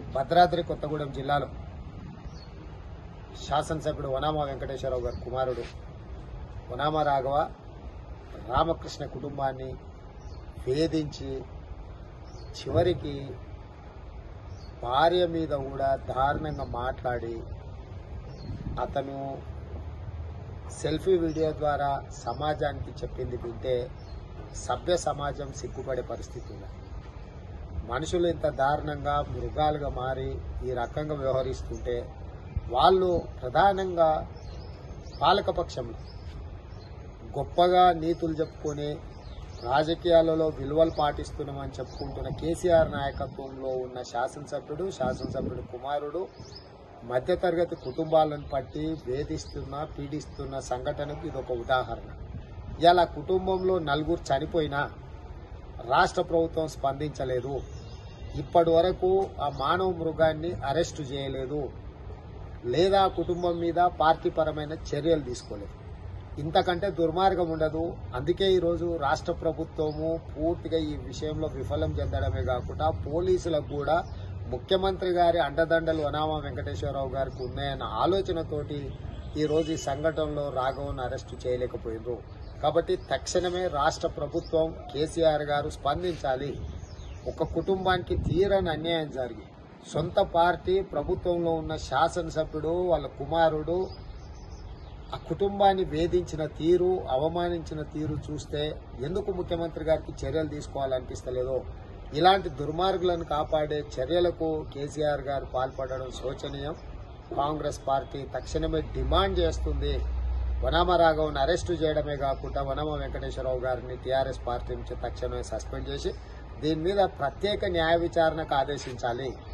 భద్రాద్రి కొత్తగూడెం జిల్లాలో శాసనసభ్యుడు వనామా వెంకటేశ్వరరావు గారి కుమారుడు వనామా రాఘవ రామకృష్ణ కుటుంబాన్ని వేధించి చివరికి భార్య మీద కూడా దారుణంగా మాట్లాడి అతను సెల్ఫీ వీడియో ద్వారా సమాజానికి చెప్పింది వింటే సభ్య సమాజం సిగ్గుపడే పరిస్థితి ఉంది మనుషులు ఇంత దారుణంగా మృగాలుగా మారి ఈ రకంగా వ్యవహరిస్తుంటే వాళ్ళు ప్రధానంగా పాలకపక్షంలో గొప్పగా నీతులు చెప్పుకొని రాజకీయాలలో విలువలు పాటిస్తున్నామని చెప్పుకుంటున్న కేసీఆర్ నాయకత్వంలో ఉన్న శాసనసభ్యుడు శాసనసభ్యుడు కుమారుడు మధ్యతరగతి కుటుంబాలను పట్టి వేధిస్తున్న పీడిస్తున్న సంఘటనకు ఇది ఒక ఉదాహరణ ఇలా కుటుంబంలో నలుగురు చనిపోయినా రాష్ట్ర ప్రభుత్వం స్పందించలేదు ఇప్పటి వరకు ఆ మానవ మృగాన్ని అరెస్టు చేయలేదు లేదా ఆ కుటుంబం మీద పార్టీ పరమైన చర్యలు తీసుకోలేదు ఇంతకంటే దుర్మార్గం ఉండదు అందుకే ఈరోజు రాష్ట్ర ప్రభుత్వము పూర్తిగా ఈ విషయంలో విఫలం చెందడమే కాకుండా పోలీసులకు కూడా ముఖ్యమంత్రి గారి అండదండలు అనామా వెంకటేశ్వరరావు గారికి ఉన్నాయన్న ఆలోచనతోటి ఈరోజు ఈ సంఘటనలో రాఘవన్ అరెస్టు చేయలేకపోయినరు కాబట్టి తక్షణమే రాష్ట్ర ప్రభుత్వం కేసీఆర్ గారు స్పందించాలి ఒక కుటుంబానికి తీరని అన్యాయం జరిగి సొంత పార్టీ ప్రభుత్వంలో ఉన్న శాసనసభ్యుడు వాళ్ళ కుమారుడు ఆ కుటుంబాన్ని వేధించిన తీరు అవమానించిన తీరు చూస్తే ఎందుకు ముఖ్యమంత్రి గారికి చర్యలు తీసుకోవాలనిపిస్తలేదో ఇలాంటి దుర్మార్గులను కాపాడే చర్యలకు కేసీఆర్ గారు పాల్పడడం శోచనీయం కాంగ్రెస్ పార్టీ తక్షణమే డిమాండ్ చేస్తుంది వనామ రాఘవన్ అరెస్టు చేయడమే కాకుండా వనామ వెంకటేశ్వరరావు గారిని టీఆర్ఎస్ పార్టీ నుంచి తక్షణమే సస్పెండ్ చేసి దీని మీద ప్రత్యేక న్యాయ విచారణకు ఆదేశించాలి